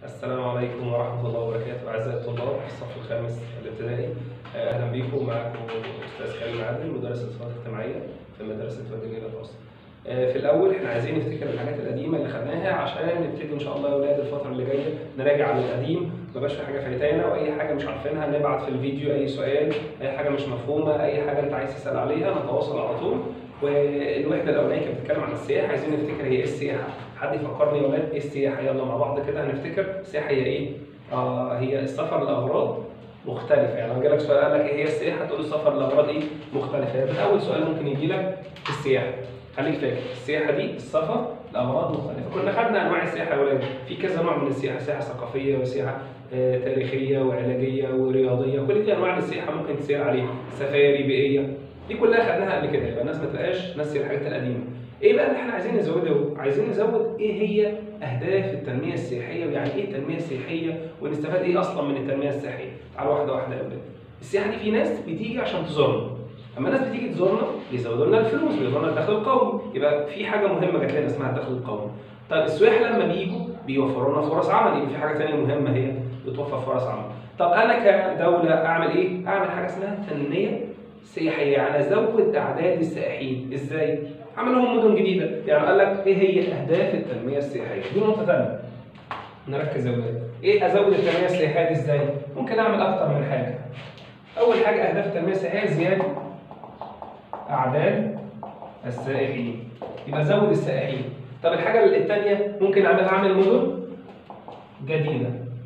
السلام عليكم ورحمة الله وبركاته أعزائي الطلاب في الصف الخامس الابتدائي آه، أهلا بكم معكم أستاذ كريم عادل مدرس الاتصالات الاجتماعية في مدرسة وادي النيل الأوسط. آه، في الأول إحنا عايزين نفتكر الحاجات القديمة اللي خدناها عشان نبتدي إن شاء الله يا أولاد الفترة اللي جاية نراجع على القديم مبقاش في حاجة فايتانا وأي حاجة مش عارفينها نبعت في الفيديو أي سؤال أي حاجة مش مفهومة أي حاجة أنت عايز تسأل عليها نتواصل على طول والوحدة الأولانية كانت بتتكلم عن السياحة عايزين نفتكر هي إيه السياحة حد يفكرني يا ولاد ايه السياحه يلا مع بعض كده هنفتكر السياحه هي ايه آه هي السفر لاغراض مختلفه يعني لو جالك سؤال قال لك ايه هي السياحه تقول السفر لاغراض ايه مختلفه يعني اول سؤال ممكن يجي لك في السياحه خليك فاكر السياحه دي السفر لاغراض مختلفه كنا خدنا انواع السياحه يا ولاد في كذا نوع من السياحه سياحه ثقافيه وسياحه آه تاريخيه وعلاجيه ورياضيه كل دي انواع السياحه ممكن تسير عليها سفاري بيئيه دي كلها خدناها قبل كده يبقى الناس ما تبقاش ناسيه الحاجات القديمه ايه بقى اللي احنا عايزين نزوده؟ عايزين نزود ايه هي اهداف التنميه السياحيه ويعني ايه التنميه السياحيه ونستفاد ايه اصلا من التنميه السياحيه؟ تعالوا واحده واحده يا اولاد. السياحه دي في ناس بتيجي عشان تزورنا. اما الناس بتيجي تزورنا بيزودوا لنا الفلوس بيزودوا لنا الدخل القومي، يبقى في حاجه مهمه جات لنا اسمها الدخل القومي. طيب السياح لما بيجوا بيوفروا لنا فرص عمل، يبقى في حاجه ثانيه مهمه هي بتوفر فرص عمل. طب انا كدوله اعمل ايه؟ اعمل حاجه اسمها تنميه سياحيه يعني ازود اعداد السائحين، ازاي؟ عمل لهم مدن جديده يعني قال لك ايه هي اهداف التنميه السياحيه دي نقطه ثانيه نركز يا ولاد ايه ازود التنميه السياحيه دي ازاي ممكن اعمل اكتر من حاجه اول حاجه اهداف التنميه السياحيه زياده اعداد السائحين يبقى زود السائحين طب الحاجه الثانيه ممكن اعمل اعمل مدن جديده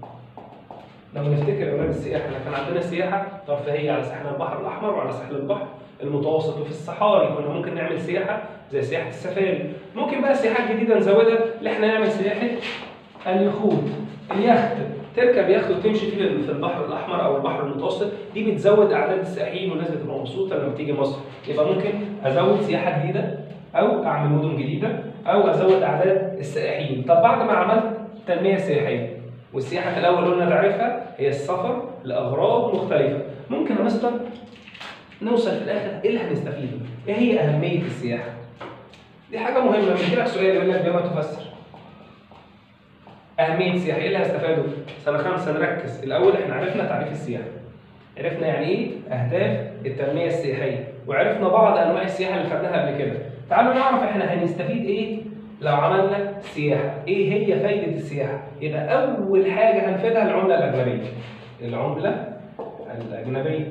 لو نفتكر اولاد السياحه احنا كان عندنا سياحه ترفيهيه على ساحل البحر الاحمر وعلى ساحل البحر المتوسط وفي الصحاري كنا ممكن نعمل سياحه زي سياحه السفاري ممكن بقى سياحات جديده نزودها اللي احنا نعمل سياحه اليخوت اليخت تركب يخت وتمشي فيه في البحر الاحمر او البحر المتوسط دي بتزود اعداد السائحين والناس بتبقى مبسوطه لما تيجي مصر يبقى ممكن ازود سياحه جديده او اعمل مدن جديده او ازود اعداد السائحين طب بعد ما عملت تنميه سياحيه والسياحه في الاول قلنا تعرفها هي السفر لاغراض مختلفه ممكن يا مستر نوصل في الاخر ايه اللي هنستفيده؟ ايه هي اهميه السياحه؟ دي حاجه مهمه لما يجي لك سؤال يقول لك بما تفسر اهميه السياحه ايه اللي هستفاده؟ سنه خمسه نركز الاول احنا عرفنا تعريف السياحه عرفنا يعني ايه اهداف التنميه السياحيه وعرفنا بعض انواع السياحه اللي خدناها قبل كده تعالوا نعرف احنا هنستفيد ايه لو عملنا سياحه ايه هي فايده السياحه يبقى اول حاجه هنفيدها العمله الاجنبيه العمله الاجنبيه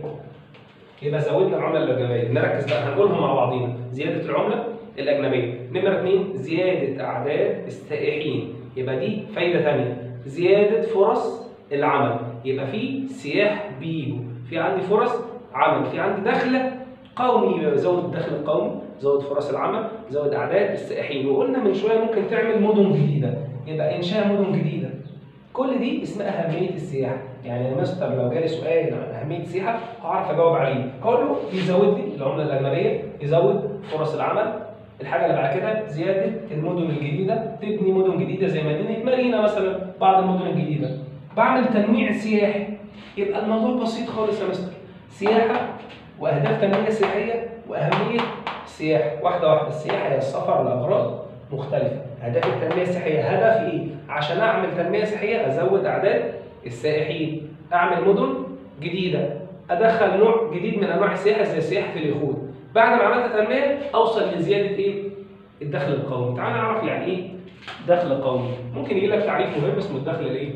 يبقى زودنا العمله الاجنبيه نركز بقى هنقولهم مع بعضينا زياده العمله الاجنبيه نمره اثنين زياده اعداد السائحين يبقى دي فايده ثانيه زياده فرص العمل يبقى في سياح بيجوا في عندي فرص عمل في عندي دخل قومي يبقى زود الدخل القومي زود فرص العمل زود اعداد السائحين وقلنا من شويه ممكن تعمل مدن جديده يبقى انشاء مدن جديده كل دي اسمها اهميه السياحه يعني يا مستر لو جالي سؤال عن اهميه السياحه هعرف اجاوب عليه هقول له يزود لي العمله الاجنبيه يزود فرص العمل الحاجه اللي بعد كده زياده المدن الجديده تبني مدن جديده زي مدينه مارينا مثلا بعض المدن الجديده بعمل تنويع سياحي يبقى الموضوع بسيط خالص يا مستر سياحه واهداف تنميه سياحيه واهميه السياحه واحده واحده السياحه هي السفر لاغراض مختلفه اهداف التنميه السياحيه هدف ايه عشان اعمل تنميه سياحيه ازود اعداد السائحين اعمل مدن جديده ادخل نوع جديد من انواع السياحه زي سياحه اليخوت بعد ما عملت تنميه اوصل لزياده ايه الدخل القومي تعال نعرف يعني ايه دخل قومي ممكن يجي لك تعريف مهم اسمه الدخل الايه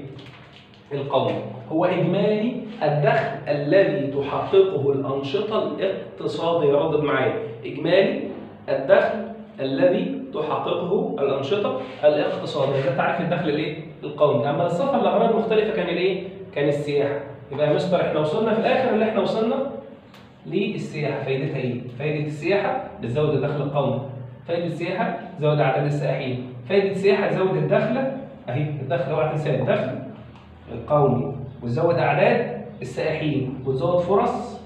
القومي هو اجمالي الدخل الذي تحققه الانشطه الاقتصاديه ردد معايا اجمالي الدخل الذي تحققه الانشطه الاقتصاديه ده تعريف الدخل الايه القومي اما السفر لاغراض مختلفه كان الايه كان السياحه يبقى يا مستر احنا وصلنا في الاخر اللي احنا وصلنا للسياحه فائدتها ايه فائده السياحه بتزود الدخل القومي فائده السياحه تزود اعداد السائحين فائده السياحه تزود الدخل اهي الدخل اوعى تنسى الدخل القومي وتزود اعداد السائحين وتزود فرص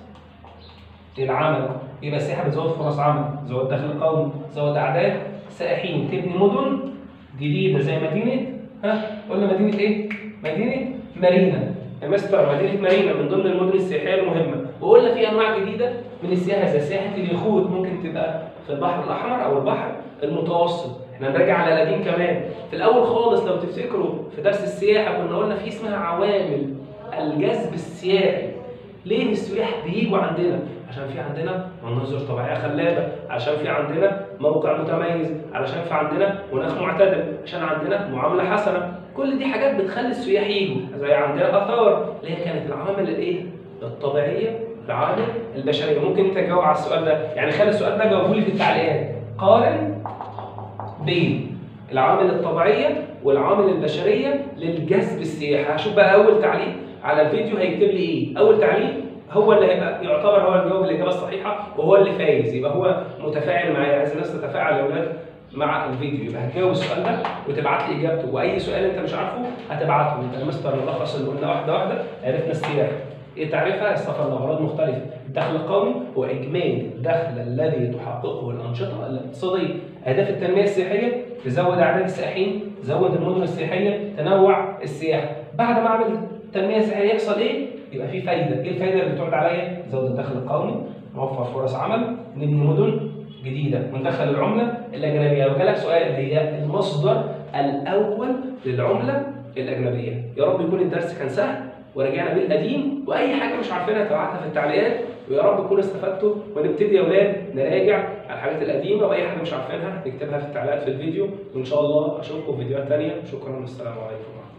العمل يبقى السياحه بتزود فرص عمل تزود دخل قومي تزود اعداد سائحين تبني مدن جديده زي مدينه ها قلنا مدينه ايه مدينه مارينا يا مستر مدينه مارينا من ضمن المدن السياحيه المهمه وقلنا في انواع جديده من السياحه زي سياحه اليخوت ممكن تبقى في البحر الاحمر او البحر المتوسط احنا هنراجع على القديم كمان في الاول خالص لو تفتكروا في درس السياحه كنا قلنا في اسمها عوامل الجذب السياحي ليه السياح بيجوا عندنا عشان في عندنا مناظر طبيعيه خلابه عشان في عندنا موقع متميز علشان في عندنا مناخ معتدل عشان عندنا معامله حسنه كل دي حاجات بتخلي السياح يجوا زي عندنا اثار اللي هي كانت العوامل الايه الطبيعيه العوامل البشريه ممكن انت تجاوب على السؤال ده يعني خلي السؤال ده جاوبه لي في التعليقات قارن بين العوامل الطبيعيه والعوامل البشريه للجذب السياحي هشوف بقى اول تعليق على الفيديو هيكتب لي ايه اول تعليق هو اللي هيبقى يعتبر هو اللي جاوب الاجابه الصحيحه وهو اللي فايز يبقى هو متفاعل معايا عايز الناس تتفاعل يا اولاد مع الفيديو يبقى هتجاوب السؤال ده وتبعت لي اجابته واي سؤال انت مش عارفه هتبعته انت يا مستر نلخص اللي قلنا واحده واحده عرفنا السياحه ايه تعريفها؟ السفر لاغراض مختلفه، الدخل القومي هو اجمالي الدخل الذي تحققه الانشطه الاقتصاديه، اهداف التنميه السياحيه تزود اعداد السائحين، تزود المدن السياحيه، تنوع السياحه، بعد ما اعمل تنميه سياحيه يحصل ايه؟ يبقى في فايده، ايه الفايده اللي بتعود عليا؟ زود الدخل القومي، نوفر فرص عمل، نبني مدن جديده، وندخل العمله الاجنبيه، لو جالك سؤال هي المصدر الاول للعمله الاجنبيه، يا رب يكون الدرس كان سهل ورجعنا بيه القديم واي حاجه مش عارفينها تبعتها في التعليقات ويا رب تكونوا استفدتوا ونبتدي يا اولاد نراجع على الحاجات القديمه واي حاجه مش عارفينها نكتبها في التعليقات في الفيديو وان شاء الله اشوفكم في فيديوهات ثانيه شكرا والسلام عليكم